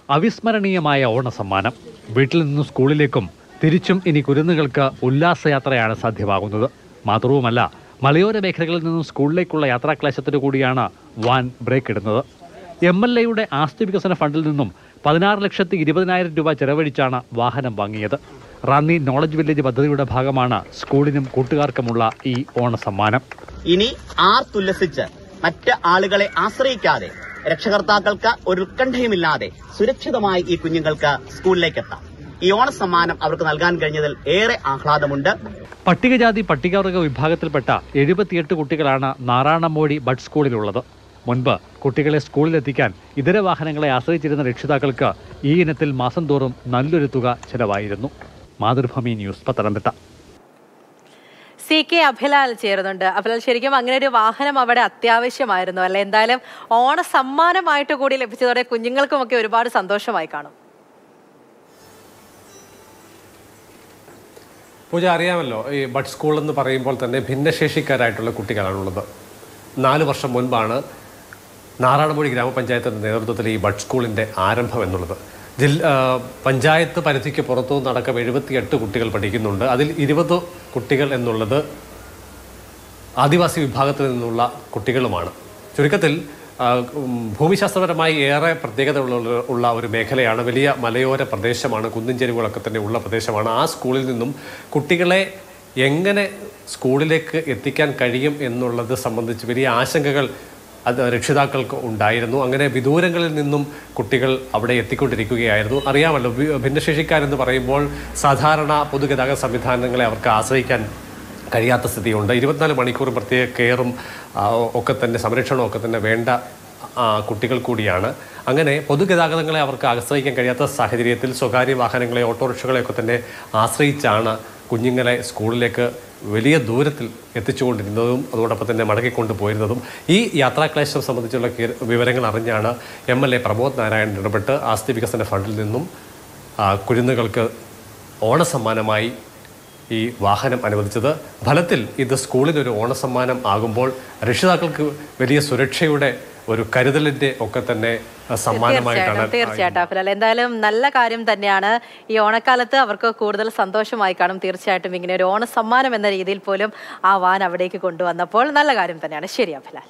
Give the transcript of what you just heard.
അവിസ്മരണീയമായ ഓണസമ്മാനം വീട്ടിൽ നിന്നും സ്കൂളിലേക്കും തിരിച്ചും ഇനി കുരുന്നുകൾക്ക് ഉല്ലാസയാത്രയാണ് സാധ്യമാകുന്നത് മാത്രവുമല്ല മലയോര മേഖലകളിൽ നിന്നും സ്കൂളിലേക്കുള്ള യാത്രാക്ലേശത്തിന് കൂടിയാണ് വാൻ ബ്രേക്ക് ഇടുന്നത് എം എൽ എയുടെ ആസ്തി വികസന ഫണ്ടിൽ നിന്നും പതിനാറ് ലക്ഷത്തി ഇരുപതിനായിരം രൂപ ചെലവഴിച്ചാണ് വാഹനം വാങ്ങിയത് റാന്നി നോളജ് വില്ലേജ് പദ്ധതിയുടെ ഭാഗമാണ് സ്കൂളിനും കൂട്ടുകാർക്കുമുള്ള ഈ ഓണസമ്മാനം ഇനി ആർത്തുല്ലസിച്ച് മറ്റ് ആളുകളെ ആശ്രയിക്കാതെ രക്ഷകർത്താക്കൾക്ക് ഒരു ഉത്കണ്ഠയുമില്ലാതെ സുരക്ഷിതമായി ഈ കുഞ്ഞുങ്ങൾക്ക് സ്കൂളിലേക്ക് എത്താം ഈ ഓണസമ്മാനം അവർക്ക് നൽകാൻ കഴിഞ്ഞതിൽ ഏറെ ആഹ്ലാദമുണ്ട് പട്ടികജാതി പട്ടികവർഗ വിഭാഗത്തിൽപ്പെട്ട എഴുപത്തിയെട്ട് കുട്ടികളാണ് നാറാണമോടി ബഡ് സ്കൂളിലുള്ളത് മുൻപ് കുട്ടികളെ സ്കൂളിലെത്തിക്കാൻ ഇതര വാഹനങ്ങളെ ആശ്രയിച്ചിരുന്ന രക്ഷിതാക്കൾക്ക് ഈ ഇനത്തിൽ മാസം തോറും നല്ലൊരു തുക ചെലവായിരുന്നു Mathrubhumi news Pathanamthitta C K Abhilal ചേരുന്നുണ്ട് അഭിലാൽ ശരിക്കും അങ്ങനെ ഒരു വാഹനം അവിടെ അത്യാവശ്യമായിരുന്നു അല്ലെ എന്തായാലും ഓണ സമ്മാനമായിട്ട് കൂടി ലഭിച്ചതോടെ കുഞ്ഞുങ്ങൾക്കുമൊക്കെ ഒരുപാട് സന്തോഷമായി കാണും പൂജ അറിയാമല്ലോ ഈ ബഡ് സ്കൂൾ എന്ന് പറയുമ്പോൾ തന്നെ ഭിന്നശേഷിക്കാരായിട്ടുള്ള കുട്ടികളാണുള്ളത് നാല് വർഷം മുൻപാണ് നാറാണമൂഴി ഗ്രാമപഞ്ചായത്തിന്റെ നേതൃത്വത്തിൽ ഈ ബഡ് സ്കൂളിന്റെ ആരംഭം എന്നുള്ളത് ജില്ല ആ, പഞ്ചായത്ത് പരിധിക്ക് പുറത്തു നടക്കം എഴുപത്തിയെട്ട് കുട്ടികൾ പഠിക്കുന്നുണ്ട് അതിൽ ഇരുപത് കുട്ടികൾ എന്നുള്ളത് ആദിവാസി വിഭാഗത്തിൽ നിന്നുള്ള കുട്ടികളുമാണ് ചുരുക്കത്തിൽ ആ, ഉം, ഭൂമിശാസ്ത്രപരമായി ഏറെ പ്രത്യേകത ഉള്ള ഉള്ള ഒരു മേഖലയാണ് വലിയ മലയോര പ്രദേശമാണ് കുന്നിൻ ചെരുവുകളൊക്കെ തന്നെ ഉള്ള പ്രദേശമാണ് ആ സ്കൂളിൽ നിന്നും കുട്ടികളെ എങ്ങനെ സ്കൂളിലേക്ക് എത്തിക്കാൻ കഴിയും എന്നുള്ളത് സംബന്ധിച്ച് വലിയ ആശങ്കകൾ അത് രക്ഷിതാക്കൾക്ക് ഉണ്ടായിരുന്നു അങ്ങനെ വിദൂരങ്ങളിൽ നിന്നും കുട്ടികൾ അവിടെ എത്തിക്കൊണ്ടിരിക്കുകയായിരുന്നു അറിയാമല്ലോ വി- ഭിന്നശേഷിക്കാരെന്ന് പറയുമ്പോൾ സാധാരണ പൊതുഗതാഗത സംവിധാനങ്ങളെ അവർക്ക് ആശ്രയിക്കാൻ കഴിയാത്ത സ്ഥിതിയുണ്ട് ഇരുപത്തിനാല് മണിക്കൂറും പ്രത്യേക കെയറും ആ, ഒക്കെ തന്നെ സംരക്ഷണവും ഒക്കെ തന്നെ വേണ്ട ആ, കുട്ടികൾ കൂടിയാണ് അങ്ങനെ പൊതുഗതാഗതങ്ങളെ അവർക്ക് ആശ്രയിക്കാൻ കഴിയാത്ത സാഹചര്യത്തിൽ സ്വകാര്യ വാഹനങ്ങളെ ഓട്ടോറിക്ഷകളെയൊക്കെ തന്നെ ആശ്രയിച്ചാണ് കുഞ്ഞുങ്ങളെ സ്കൂളിലേക്ക് വലിയ ദൂരത്തിൽ എത്തിച്ചുകൊണ്ടിരുന്നതും അതോടൊപ്പം തന്നെ മടക്കിക്കൊണ്ട് പോയിരുന്നതും ഈ യാത്രാക്ലേശം സംബന്ധിച്ചുള്ള കേ- വിവരങ്ങൾ അറിഞ്ഞാണ് M L A Pramod Narayanan ഇടപെട്ട് ആസ്തി വികസന ഫണ്ടിൽ നിന്നും ആ, കുരുന്നുകൾക്ക് ഓണസമ്മാനമായി ഈ വാഹനം അനുവദിച്ചത് ഫലത്തിൽ ഇത് സ്കൂളിനൊരു ഓണസമ്മാനം ആകുമ്പോൾ രക്ഷിതാക്കൾക്ക് വലിയ സുരക്ഷയുടെ ഒരു കരുതലിന്റെ ഒക്കെ തന്നെ ആ, സമ്മാനമായിട്ടാണ് തീർച്ചയായിട്ടും തീർച്ചയായിട്ടും അഭിലാൽ എന്തായാലും നല്ല കാര്യം തന്നെയാണ് ഈ ഓണക്കാലത്ത് അവർക്ക് കൂടുതൽ സന്തോഷമായി കാണും തീർച്ചയായിട്ടും ഇങ്ങനെ ഒരു ഓണ സമ്മാനം എന്ന രീതിയിൽ പോലും ആ വാൻ അവിടേക്ക് കൊണ്ടുവന്നപ്പോൾ നല്ല കാര്യം തന്നെയാണ് ശരി അഭിലാൽ